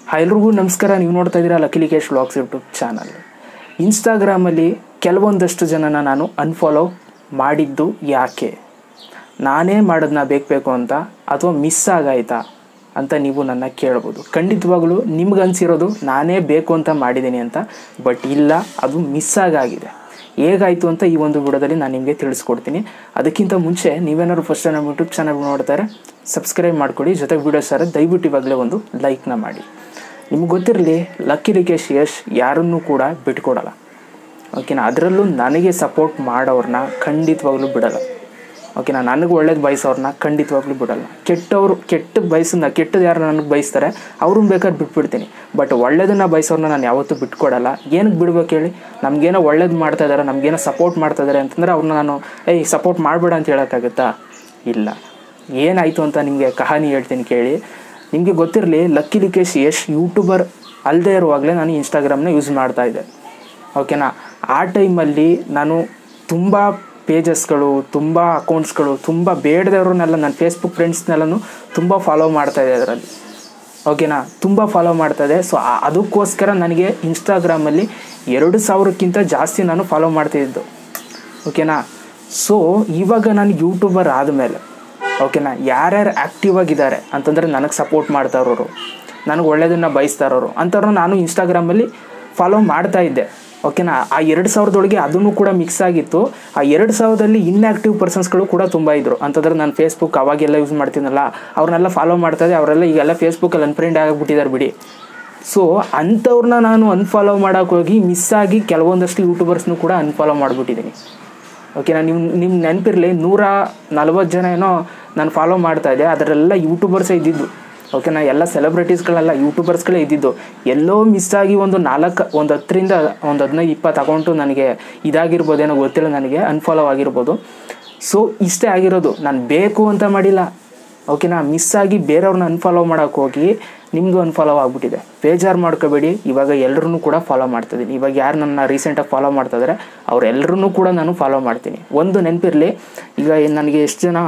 hi ಎಲ್ರಿಗೂ ನಮಸ್ಕಾರ ನೀವು ನೋಡ್ತಾ ಇದ್ದೀರಾ ಲಕಿಲಿ ಕೇಶ್ ವ್ಲಾಗ್ಸ್ ಯೂಟ್ಯೂಬ್ ಚಾನಲ್ ಇನ್ಸ್ಟಾಗ್ರಾಮಲ್ಲಿ ಕೆಲವೊಂದಷ್ಟು ಜನನ ನಾನು ಅನ್ಫಾಲೋ ಮಾಡಿದ್ದು ಯಾಕೆ ನಾನೇ ಮಾಡೋದನ್ನ ಬೇಕು ಬೇಕು ಅಂತ ಅಥವಾ ಮಿಸ್ ಆಗಾಯ್ತಾ ಅಂತ ನೀವು ನನ್ನ ಕೇಳ್ಬೋದು ಖಂಡಿತವಾಗ್ಲೂ ನಿಮ್ಗೆ ಅನ್ಸಿರೋದು ನಾನೇ ಬೇಕು ಅಂತ ಮಾಡಿದ್ದೀನಿ ಅಂತ ಬಟ್ ಇಲ್ಲ ಅದು ಮಿಸ್ ಆಗಾಗಿದೆ ಹೇಗಾಯಿತು ಅಂತ ಈ ಒಂದು ವಿಡಿಯೋದಲ್ಲಿ ನಾನು ನಿಮಗೆ ತಿಳಿಸ್ಕೊಡ್ತೀನಿ ಅದಕ್ಕಿಂತ ಮುಂಚೆ ನೀವೇನಾದ್ರು ಫಸ್ಟ್ ನಮ್ಮ ಯೂಟ್ಯೂಬ್ ಚಾನಲ್ ನೋಡ್ತಾರೆ ಸಬ್ಸ್ಕ್ರೈಬ್ ಮಾಡ್ಕೊಳ್ಳಿ ಜೊತೆಗೆ ವಿಡಿಯೋ ಸರ್ ದಯವಿಟ್ಟು ಇವಾಗಲೇ ಒಂದು ಲೈಕ್ನ ಮಾಡಿ ನಿಮ್ಗೆ ಗೊತ್ತಿರಲಿ ಲಕ್ಕಿ ಲಿಕೇಶ್ ಯಶ್ ಯಾರನ್ನೂ ಕೂಡ ಬಿಟ್ಕೊಡಲ್ಲ ಓಕೆನಾ ಅದರಲ್ಲೂ ನನಗೆ ಸಪೋರ್ಟ್ ಮಾಡೋರನ್ನ ಖಂಡಿತವಾಗ್ಲೂ ಬಿಡಲ್ಲ ಓಕೆನಾ ನನಗೆ ಒಳ್ಳೇದು ಬಯಸೋರನ್ನ ಖಂಡಿತವಾಗ್ಲೂ ಬಿಡಲ್ಲ ಕೆಟ್ಟವರು ಕೆಟ್ಟ ಬಯಸನ್ನ ಕೆಟ್ಟದ್ದು ಯಾರು ನನಗೆ ಬಯಸ್ತಾರೆ ಅವ್ರನ್ನ ಬೇಕಾದ್ರೆ ಬಿಟ್ಬಿಡ್ತೀನಿ ಬಟ್ ಒಳ್ಳೇದನ್ನ ಬಯಸೋರನ್ನ ನಾನು ಯಾವತ್ತೂ ಬಿಟ್ಕೊಡಲ್ಲ ಏನಕ್ಕೆ ಬಿಡ್ಬೇಕು ಹೇಳಿ ನಮಗೇನೋ ಒಳ್ಳೇದು ಮಾಡ್ತಾ ಇದ್ದಾರೆ ನಮಗೇನೋ ಸಪೋರ್ಟ್ ಮಾಡ್ತಾ ಇದ್ದಾರೆ ಅಂತಂದರೆ ಅವ್ರನ್ನ ನಾನು ಏಯ್ ಸಪೋರ್ಟ್ ಮಾಡಬೇಡ ಅಂತ ಹೇಳೋಕ್ಕಾಗುತ್ತಾ ಇಲ್ಲ ಏನಾಯಿತು ಅಂತ ನಿಮಗೆ ಕಹಾನಿ ಹೇಳ್ತೀನಿ ಕೇಳಿ ನಿಮಗೆ ಗೊತ್ತಿರಲಿ ಲಕ್ಕಿ ಲಿಕೇಶ್ ಯಶ್ ಯೂಟ್ಯೂಬರ್ ಅಲ್ಲದೆ ಇರುವಾಗಲೇ ನಾನು ಇನ್ಸ್ಟಾಗ್ರಾಮ್ನ ಯೂಸ್ ಮಾಡ್ತಾ ಇದ್ದೆ ಓಕೆನಾ ಆ ಟೈಮಲ್ಲಿ ನಾನು ತುಂಬ ಪೇಜಸ್ಗಳು ತುಂಬ ಅಕೌಂಟ್ಸ್ಗಳು ತುಂಬ ಬೇಡದವ್ರನ್ನೆಲ್ಲ ನನ್ನ ಫೇಸ್ಬುಕ್ ಫ್ರೆಂಡ್ಸ್ನೆಲ್ಲನೂ ತುಂಬ ಫಾಲೋ ಮಾಡ್ತಾ ಇದೆ ಅದರಲ್ಲಿ ಓಕೆನಾ ತುಂಬ ಫಾಲೋ ಮಾಡ್ತಾ ಇದೆ ಸೊ ಅದಕ್ಕೋಸ್ಕರ ನನಗೆ ಇನ್ಸ್ಟಾಗ್ರಾಮಲ್ಲಿ ಎರಡು ಸಾವಿರಕ್ಕಿಂತ ಜಾಸ್ತಿ ನಾನು ಫಾಲೋ ಮಾಡ್ತಿದ್ದು ಓಕೆನಾ ಸೊ ಇವಾಗ ನಾನು ಯೂಟ್ಯೂಬರ್ ಆದಮೇಲೆ ಓಕೆನಾ ಯಾರ್ಯಾರು ಆ್ಯಕ್ಟಿವ್ ಆಗಿದ್ದಾರೆ ಅಂತಂದರೆ ನನಗೆ ಸಪೋರ್ಟ್ ಮಾಡ್ತಾ ಇರೋರು ನನಗೆ ಒಳ್ಳೇದನ್ನು ಬಯಸ್ತಾ ಇರೋರು ಅಂಥವ್ರನ್ನ ನಾನು ಇನ್ಸ್ಟಾಗ್ರಾಮಲ್ಲಿ ಫಾಲೋ ಮಾಡ್ತಾ ಇದ್ದೆ ಓಕೆನಾ ಆ ಎರಡು ಸಾವಿರದೊಳಗೆ ಅದನ್ನು ಕೂಡ ಮಿಕ್ಸ್ ಆಗಿತ್ತು ಆ ಎರಡು ಸಾವಿರದಲ್ಲಿ ಇನ್ಆ್ಯಕ್ಟಿವ್ ಪರ್ಸನ್ಸ್ಗಳು ಕೂಡ ತುಂಬ ಇದ್ದರು ಅಂತಂದ್ರೆ ನಾನು ಫೇಸ್ಬುಕ್ ಅವಾಗೆಲ್ಲ ಯೂಸ್ ಮಾಡ್ತೀನಲ್ಲ ಅವ್ರನ್ನೆಲ್ಲ ಫಾಲೋ ಮಾಡ್ತಾ ಇದ್ದೆ ಅವರೆಲ್ಲ ಈಗೆಲ್ಲ ಫೇಸ್ಬುಕ್ಕಲ್ಲಿ ಅನ್ಫ್ರೆಂಡ್ ಆಗಿಬಿಟ್ಟಿದ್ದಾರೆ ಬಿಡಿ ಸೊ ಅಂಥವ್ರನ್ನ ನಾನು ಅನ್ಫಾಲೋ ಮಾಡೋಕೆ ಹೋಗಿ ಮಿಸ್ ಆಗಿ ಕೆಲವೊಂದಷ್ಟು ಯೂಟ್ಯೂಬರ್ಸ್ನು ಕೂಡ ಅನ್ಫಾಲೋ ಮಾಡಿಬಿಟ್ಟಿದ್ದೀನಿ ಓಕೆನಾ ನಿಮ್ಮ ನಿಮ್ಮ ನೆನಪಿರಲಿ ನೂರ ನಲ್ವತ್ತು ಜನ ಏನೋ ನಾನು ಫಾಲೋ ಮಾಡ್ತಾ ಇದ್ದೆ ಅದರೆಲ್ಲ ಯೂಟ್ಯೂಬರ್ಸೇ ಇದ್ದಿದ್ದು ಓಕೆನಾ ಎಲ್ಲ ಸೆಲೆಬ್ರಿಟೀಸ್ಗಳೆಲ್ಲ ಯೂಟ್ಯೂಬರ್ಸ್ಗಳೇ ಇದ್ದಿದ್ದು ಎಲ್ಲೋ ಮಿಸ್ ಆಗಿ ಒಂದು ನಾಲ್ಕು ಒಂದು ಹತ್ತರಿಂದ ಒಂದು ಹದಿನೈದು ಇಪ್ಪತ್ತು ಅಕೌಂಟು ನನಗೆ ಇದಾಗಿರ್ಬೋದೇನೋ ಗೊತ್ತಿಲ್ಲ ನನಗೆ ಅನ್ಫಾಲೋ ಆಗಿರ್ಬೋದು ಸೊ ಇಷ್ಟೇ ಆಗಿರೋದು ನಾನು ಬೇಕು ಅಂತ ಮಾಡಿಲ್ಲ ಓಕೆನಾ ಮಿಸ್ ಆಗಿ ಬೇರೆಯವ್ರನ್ನ ಅನ್ಫಾಲೋ ಮಾಡೋಕೆ ಹೋಗಿ ನಿಮ್ಮದು ಅನ್ಫಾಲೋ ಆಗಿಬಿಟ್ಟಿದೆ ಬೇಜಾರು ಮಾಡ್ಕೋಬೇಡಿ ಇವಾಗ ಎಲ್ಲರೂ ಕೂಡ ಫಾಲೋ ಮಾಡ್ತಿದ್ದೀನಿ ಇವಾಗ ಯಾರು ನನ್ನ ರೀಸೆಂಟಾಗಿ ಫಾಲೋ ಮಾಡ್ತಾಯಿದ್ದಾರೆ ಅವರೆಲ್ಲರೂ ಕೂಡ ನಾನು ಫಾಲೋ ಮಾಡ್ತೀನಿ ಒಂದು ನೆನಪಿರಲಿ ಈಗ ನನಗೆ ಎಷ್ಟು ಜನ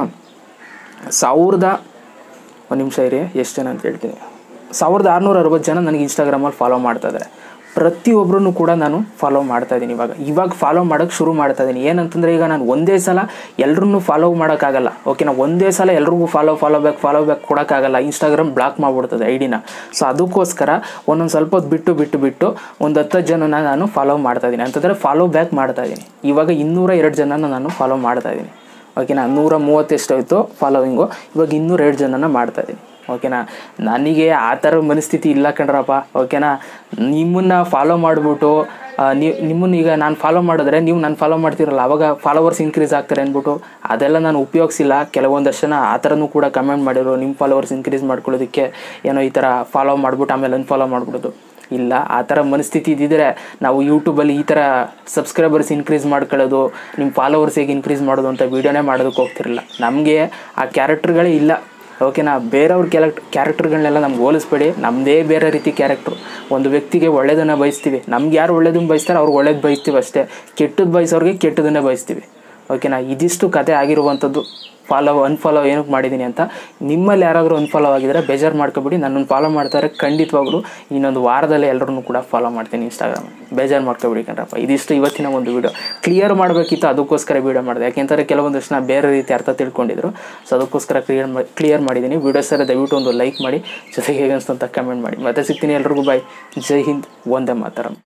ಸಾವಿರದ ಒಂದು ನಿಮಿಷ ಇರಿ ಎಷ್ಟು ಜನ ಅಂತ ಹೇಳ್ತೀನಿ ಸಾವಿರದ ಆರುನೂರ ಅರವತ್ತು ಜನ ನನಗೆ ಇನ್ಸ್ಟಾಗ್ರಾಮಲ್ಲಿ ಫಾಲೋ ಮಾಡ್ತಾ ಇದ್ದಾರೆ ಪ್ರತಿಯೊಬ್ಬರನ್ನು ಕೂಡ ನಾನು ಫಾಲೋ ಮಾಡ್ತಾ ಇದ್ದೀನಿ ಇವಾಗ ಇವಾಗ ಫಾಲೋ ಮಾಡೋಕ್ಕೆ ಶುರು ಮಾಡ್ತಾ ಇದ್ದೀನಿ ಏನಂತಂದರೆ ಈಗ ನಾನು ಒಂದೇ ಸಲ ಎಲ್ಲರನ್ನೂ ಫಾಲೋ ಮಾಡೋಕ್ಕಾಗಲ್ಲ ಓಕೆನಾ ಒಂದೇ ಸಲ ಎಲ್ರಿಗೂ follow follow back follow back ಕೊಡೋಕ್ಕಾಗಲ್ಲ ಇನ್ಸ್ಟಾಗ್ರಾಮ್ ಬ್ಲಾಕ್ ಮಾಡಿಬಿಡ್ತದೆ ಐಡಿನ ಸೊ ಅದಕ್ಕೋಸ್ಕರ ಒಂದೊಂದು ಸ್ವಲ್ಪ ಹೊತ್ತು ಬಿಟ್ಟು ಬಿಟ್ಟು ಬಿಟ್ಟು ಒಂದು ಹತ್ತು ಜನನ ನಾನು ಫಾಲೋ ಮಾಡ್ತಾ ಇದ್ದೀನಿ ಅಂತಂದರೆ ಫಾಲೋ ಬ್ಯಾಕ್ ಮಾಡ್ತಾ ಇದ್ದೀನಿ ಇವಾಗ ಇನ್ನೂರ ಎರಡು ಜನನ ನಾನು ಫಾಲೋ ಮಾಡ್ತಾ ಇದ್ದೀನಿ ಓಕೆನಾ ನೂರ ಮೂವತ್ತೆಷ್ಟೋಯ್ತು ಫಾಲೋವಿಂಗು ಇವಾಗ ಇನ್ನೂರ ಎರಡು ಜನನ ಮಾಡ್ತಾ ಇದ್ದೀನಿ ಓಕೆನಾ ನನಗೆ ಆ ಥರ ಮನಸ್ಥಿತಿ ಇಲ್ಲ ಕಣ್ರಪ್ಪ ಓಕೆನಾ ನಿಮ್ಮನ್ನು ಫಾಲೋ ಮಾಡಿಬಿಟ್ಟು ನೀವು ನಿಮ್ಮನ್ನು ಈಗ ನಾನು ಫಾಲೋ ಮಾಡಿದ್ರೆ ನೀವು ನಾನು ಫಾಲೋ ಮಾಡ್ತಿರಲ್ಲ ಅವಾಗ ಫಾಲೋವರ್ಸ್ ಇನ್ಕ್ರೀಸ್ ಆಗ್ತಾರೆ ಅಂದ್ಬಿಟ್ಟು ಅದೆಲ್ಲ ನಾನು ಉಪಯೋಗಿಸಿಲ್ಲ ಕೆಲವೊಂದಷ್ಟು ಜನ ಆ ಥರನೂ ಕೂಡ ಕಮೆಂಟ್ ಮಾಡಿದ್ರು ನಿಮ್ಮ ಫಾಲೋವರ್ಸ್ ಇನ್ಕ್ರೀಸ್ ಮಾಡ್ಕೊಳ್ಳೋದಕ್ಕೆ ಏನೋ ಈ ಥರ ಫಾಲೋ ಮಾಡ್ಬಿಟ್ಟು ಆಮೇಲೆ ಅನ್ಫಾಲೋ ಮಾಡ್ಬಿಡೋದು ಇಲ್ಲ ಆ ಥರ ಮನಸ್ಥಿತಿ ಇದ್ದಿದ್ರೆ ನಾವು ಯೂಟ್ಯೂಬಲ್ಲಿ ಈ ಥರ ಸಬ್ಸ್ಕ್ರೈಬರ್ಸ್ ಇನ್ಕ್ರೀಸ್ ಮಾಡ್ಕೊಳ್ಳೋದು ನಿಮ್ಮ ಫಾಲೋವರ್ಸ್ ಹೇಗೆ ಇನ್ಕ್ರೀಸ್ ಮಾಡೋದು ಅಂತ ವೀಡಿಯೋನೇ ಮಾಡೋದಕ್ಕೆ ಹೋಗ್ತಿರಲಿಲ್ಲ ನಮಗೆ ಆ ಕ್ಯಾರೆಕ್ಟರ್ಗಳೇ ಇಲ್ಲ ಓಕೆನಾ ಬೇರೆಯವ್ರ ಕ್ಯಾರೆಕ್ಟ್ ಕ್ಯಾರೆಕ್ಟರ್ಗಳನ್ನೆಲ್ಲ ನಮ್ಗೆ ಹೋಲಿಸ್ಬೇಡಿ ನಮ್ಮದೇ ಬೇರೆ ರೀತಿ ಕ್ಯಾರೆಕ್ಟ್ರು ಒಂದು ವ್ಯಕ್ತಿಗೆ ಒಳ್ಳೇದನ್ನು ಬಯಸ್ತೀವಿ ನಮ್ಗೆ ಯಾರು ಒಳ್ಳೇದನ್ನು ಬಯಸ್ತಾರೆ ಅವ್ರಿಗೆ ಒಳ್ಳೇದು ಬಯಸ್ತೀವಿ ಅಷ್ಟೇ ಕೆಟ್ಟದ್ದು ಬಯಸೋರಿಗೆ ಕೆಟ್ಟದನ್ನೇ ಬಯಸ್ತೀವಿ ಓಕೆನಾ ಇದಿಷ್ಟು ಕತೆ ಆಗಿರುವಂಥದ್ದು ಫಾಲೋ ಅನ್ಫಾಲೋ ಏನಕ್ಕೆ ಮಾಡಿದ್ದೀನಿ ಅಂತ ನಿಮ್ಮಲ್ಲಿ ಯಾರಾದರೂ ಅನ್ಫಾಲೋ ಆಗಿದ್ರೆ ಬೇಜಾರು ಮಾಡ್ಕೊಬಿಡಿ ನನ್ನನ್ನು ಫಾಲೋ ಮಾಡ್ತಾರೆ ಖಂಡಿತವಾಗ್ಲೂ ಇನ್ನೊಂದು ವಾರದಲ್ಲೇ ಎಲ್ಲರೂ ಕೂಡ ಫಾಲೋ ಮಾಡ್ತೀನಿ ಇನ್ಸ್ಟಾಗ್ರಾಮ್ ಬೇಜಾರು ಮಾಡ್ಕೊಬಿಡಿ ಕಣ್ರಪ್ಪ ಇದಿಷ್ಟು ಇವತ್ತಿನ ಒಂದು ವಿಡಿಯೋ ಕ್ಲಿಯರ್ ಮಾಡಬೇಕಿತ್ತು ಅದಕ್ಕೋಸ್ಕರ ವೀಡಿಯೋ ಮಾಡಿದೆ ಯಾಕೆಂದರೆ ಕೆಲವೊಂದಷ್ಟು ನಾ ಬೇರೆ ರೀತಿ ಅರ್ಥ ತಿಳ್ಕೊಂಡಿದ್ರು ಸೊ ಅದಕ್ಕೋಸ್ಕರ ಕ್ಲಿಯರ್ ಮಾಡಿ ಕ್ಲಿಯರ್ ಮಾಡಿದ್ದೀನಿ ವಿಡಿಯೋ ಸರ್ ದಯವಿಟ್ಟು ಒಂದು ಲೈಕ್ ಮಾಡಿ ಜೊತೆಗೆ ಹೇಗೆ ಅನಿಸ್ತು ಅಂತ ಕಮೆಂಟ್ ಮಾಡಿ ಮತ್ತೆ ಸಿಗ್ತೀನಿ ಎಲ್ರಿಗೂ ಬಾಯ್ ಜೈ ಹಿಂದ್ ಒಂದೇ ಮಾತರಂ